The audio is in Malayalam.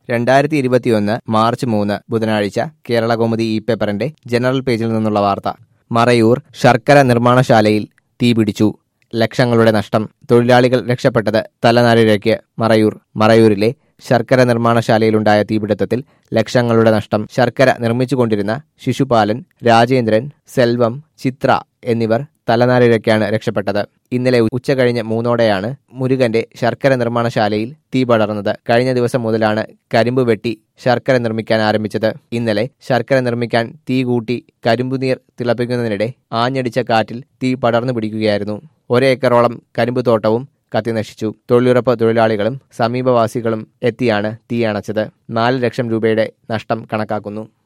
രണ്ടായിരത്തി ഇരുപത്തിയൊന്ന് മാർച്ച് മൂന്ന് ബുധനാഴ്ച കേരള കൗമുദി ഇ പേപ്പറിന്റെ ജനറൽ പേജിൽ നിന്നുള്ള വാർത്ത മറയൂർ ശർക്കര നിർമ്മാണശാലയിൽ തീപിടിച്ചു ലക്ഷങ്ങളുടെ നഷ്ടം തൊഴിലാളികൾ രക്ഷപ്പെട്ടത് തലനാരിഴയ്ക്ക് മറയൂർ മറയൂരിലെ ശർക്കര നിർമ്മാണശാലയിലുണ്ടായ തീപിടുത്തത്തിൽ ലക്ഷങ്ങളുടെ നഷ്ടം ശർക്കര നിർമ്മിച്ചുകൊണ്ടിരുന്ന ശിശുപാലൻ രാജേന്ദ്രൻ സെൽവം ചിത്ര എന്നിവർ തലനാരിഴയ്ക്കാണ് രക്ഷപ്പെട്ടത് ഇന്നലെ ഉച്ച കഴിഞ്ഞ് മൂന്നോടെയാണ് മുരുകന്റെ ശർക്കര നിർമ്മാണശാലയിൽ തീ പടർന്നത് കഴിഞ്ഞ ദിവസം മുതലാണ് കരിമ്പ് വെട്ടി ശർക്കര നിർമ്മിക്കാൻ ആരംഭിച്ചത് ഇന്നലെ ശർക്കര നിർമ്മിക്കാൻ തീ കൂട്ടി കരിമ്പുനീർ തിളപ്പിക്കുന്നതിനിടെ ആഞ്ഞടിച്ച കാറ്റിൽ തീ പടർന്നു പിടിക്കുകയായിരുന്നു ഒരേക്കറോളം കരിമ്പ് തോട്ടവും കത്തിനശിച്ചു തൊഴിലുറപ്പ് തൊഴിലാളികളും സമീപവാസികളും എത്തിയാണ് തീ അണച്ചത് നാല് ലക്ഷം രൂപയുടെ നഷ്ടം കണക്കാക്കുന്നു